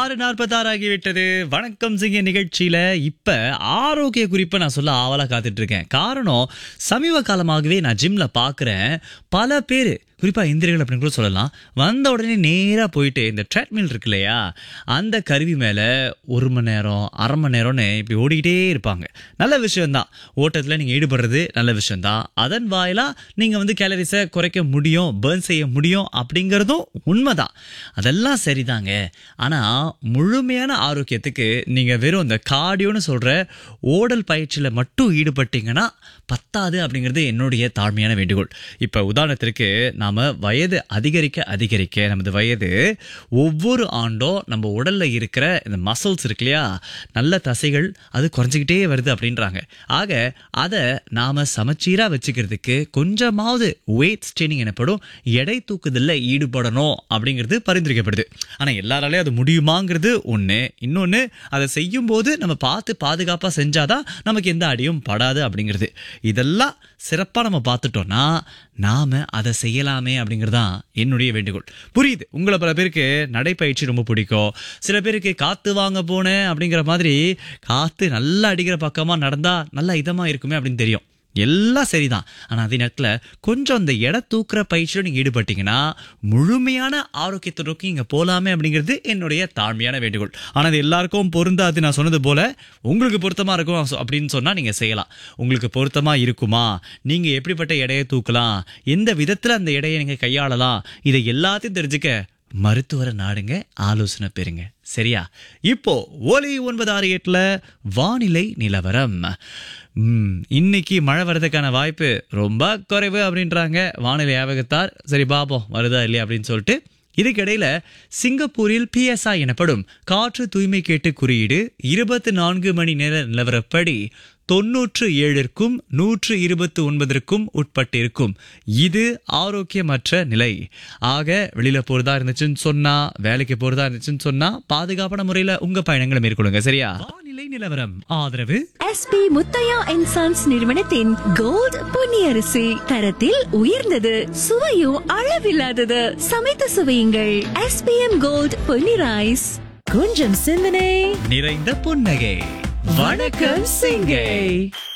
ஆறு நாற்பத்தாறு ஆகிவிட்டது வணக்கம் சிங்க நிகழ்ச்சியில இப்ப ஆரோக்கிய குறிப்பை நான் சொல்ல ஆவலா காத்துட்டு இருக்கேன் காரணம் சமீப காலமாகவே நான் ஜிம்ல பாக்குறேன் பல பேர் குறிப்பா இந்திரியர்கள் அப்படின்னு கூட சொல்லலாம் வந்த உடனே நேரா போயிட்டு இந்த ட்ரெட்மில் இருக்கு இல்லையா அந்த கருவி மேல ஒரு மணி நேரம் அரை மணி நேரம்னு இப்படி ஓடிக்கிட்டே இருப்பாங்க நல்ல விஷயம்தான் ஓட்டத்துல நீங்க ஈடுபடுறது நல்ல விஷயம்தான் அதன் வாயிலா நீங்க வந்து கேலரிஸை குறைக்க முடியும் பேர்ன் செய்ய முடியும் அப்படிங்கிறதும் உண்மைதான் அதெல்லாம் சரிதாங்க ஆனா முழுமையான ஆரோக்கியத்துக்கு நீங்க வெறும் இந்த கார்டியோன்னு சொல்ற ஓடல் பயிற்சியில மட்டும் ஈடுபட்டீங்கன்னா பத்தாது அப்படிங்கிறது என்னுடைய தாழ்மையான வேண்டுகோள் இப்ப உதாரணத்திற்கு நாம வயது அதிகரிக்க அதிகரிக்க நமது வயது ஒவ்வொரு ஆண்டும் நம்ம உடல்ல இருக்கிற இந்த மசில்ஸ் இருக்கு இல்லையா நல்ல தசைகள் அது குறைஞ்சிக்கிட்டே வருது அப்படின்றாங்க ஆக அதை நாம சமச்சீரா வச்சுக்கிறதுக்கு கொஞ்சமாவது வெயிட் ஸ்ட்ரெயினிங் எனப்படும் எடை தூக்குதல்ல ஈடுபடணும் அப்படிங்கிறது பரிந்துரைக்கப்படுது ஆனா எல்லாராலையும் அது முடியுமாங்கிறது ஒண்ணு இன்னொன்னு அதை செய்யும் போது நம்ம பார்த்து பாதுகாப்பா செஞ்சாதான் நமக்கு எந்த அடியும் படாது அப்படிங்கிறது இதெல்லாம் சிறப்பா நம்ம பார்த்துட்டோம்னா நாம அதை செய்யலாமே அப்படிங்கிறது தான் என்னுடைய வேண்டுகோள் புரியுது உங்களை பல பேருக்கு நடைப்பயிற்சி ரொம்ப பிடிக்கும் சில பேருக்கு காத்து வாங்க போனேன் அப்படிங்கிற மாதிரி காத்து நல்லா அடிக்கிற பக்கமா நடந்தா நல்லா இதமா இருக்குமே அப்படின்னு தெரியும் எல்லாம் சரிதான் ஆனா அதே நேரத்துல கொஞ்சம் அந்த எடை தூக்குற பயிற்சியில நீங்க ஈடுபட்டீங்கன்னா முழுமையான ஆரோக்கியத்தை நோக்கி இங்க போலாமே அப்படிங்கிறது என்னுடைய தாழ்மையான வேண்டுகோள் ஆனா அது எல்லாருக்கும் பொருந்தாது நான் சொன்னது போல உங்களுக்கு பொருத்தமா இருக்கும் சொ- அப்படின்னு சொன்னா நீங்க செய்யலாம் உங்களுக்கு பொருத்தமா இருக்குமா நீங்க எப்படிப்பட்ட எடையை தூக்கலாம் எந்த விதத்துல அந்த எடையை நீங்க கையாளலாம் இதை எல்லாத்தையும் தெரிஞ்சுக்க மருத்துவரை நாடுங்க ஆலோசனை பெறுங்க சரியா இப்போ ஒலி ஒன்பது ஆறு எட்டுல வானிலை நிலவரம் ம், இன்னைக்கு மழை வர்றதுக்கான வாய்ப்பு ரொம்ப குறைவு அப்படின்றாங்க வானிலை ஆவகத்தார் சரி பாப்போம் வருதா இல்லையா அப்படின்னு சொல்லிட்டு இதுக்கிடையில சிங்கப்பூரில் பிஎஸ்ஐ எனப்படும் காற்று தூய்மை கேட்டு குறியீடு இருபத்தி நான்கு மணி நேர நிலவரப்படி தொன்னூற்று ஏழிற்கும் நூற்று இருபத்தி ஒன்பதற்கும் உட்பட்டிருக்கும் இது ஆரோக்கியமற்ற நிலை ஆக வெளியில போறதா இருந்துச்சுன்னு சொன்னா வேலைக்கு போறதா இருந்துச்சுன்னு சொன்னா பாதுகாப்பான முறையில உங்க பயணங்களை மேற்கொள்ளுங்க சரியா வானிலை நிலவரம் ஆதரவு எஸ்பி முத்தையா அண்ட் சன்ஸ் நிறுவனத்தின் கோல்ட் பொன்னியரிசி தரத்தில் உயர்ந்தது சுவையும் அளவில்லாதது சமைத்து சுவையுங்கள் எஸ்பிஎம் கோல்ட் பொன்னி ரைஸ் கொஞ்சம் சிந்தனை நிறைந்த புன்னகை வணக்கம் சிங்கை